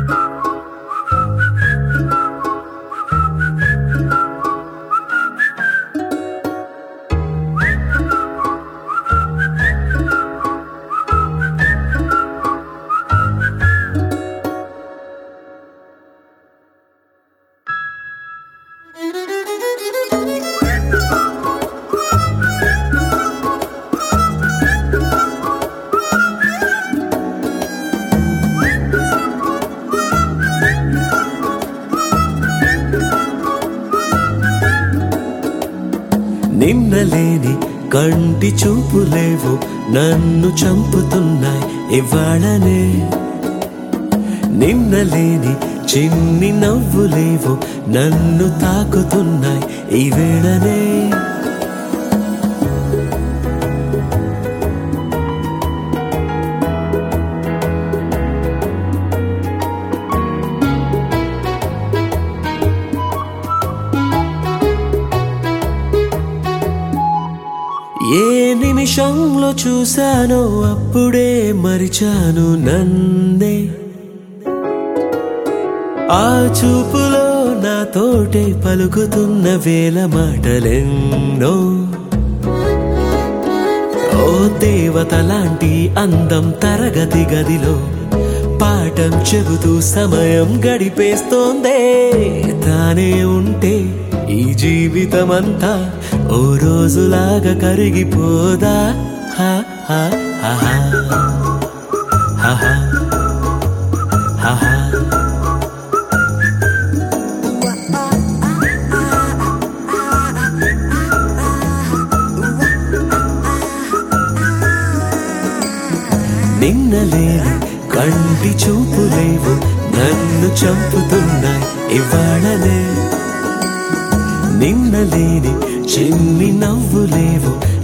నిన్నలేని కంటి చూపులేవు నన్ను చంపుతున్నాయి ఇవాళనే నిన్నలేని చిన్ని నవ్వులేవు నన్ను తాకుతున్నాయి ఈ వేళనే ఏ నిమిషంలో చూశానో అప్పుడే మరిచాను నన్నే ఆ చూపులో నాతోటే పలుకుతున్న వేల మాటలెన్నో ఓ దేవత లాంటి అందం తరగతి గదిలో పాఠం చెబుతూ సమయం గడిపేస్తోందే తానే ఉంటే ఈ జీవితమంతా ఓ రోజులాగా కరిగిపోదా హా హా హా హా హా హా హా నిన్నలేని కంటి చూపులేవు నన్ను చంపుతున్నాయి ఇవాళనే నిన్నలేని చిన్ని నవ్వులేవు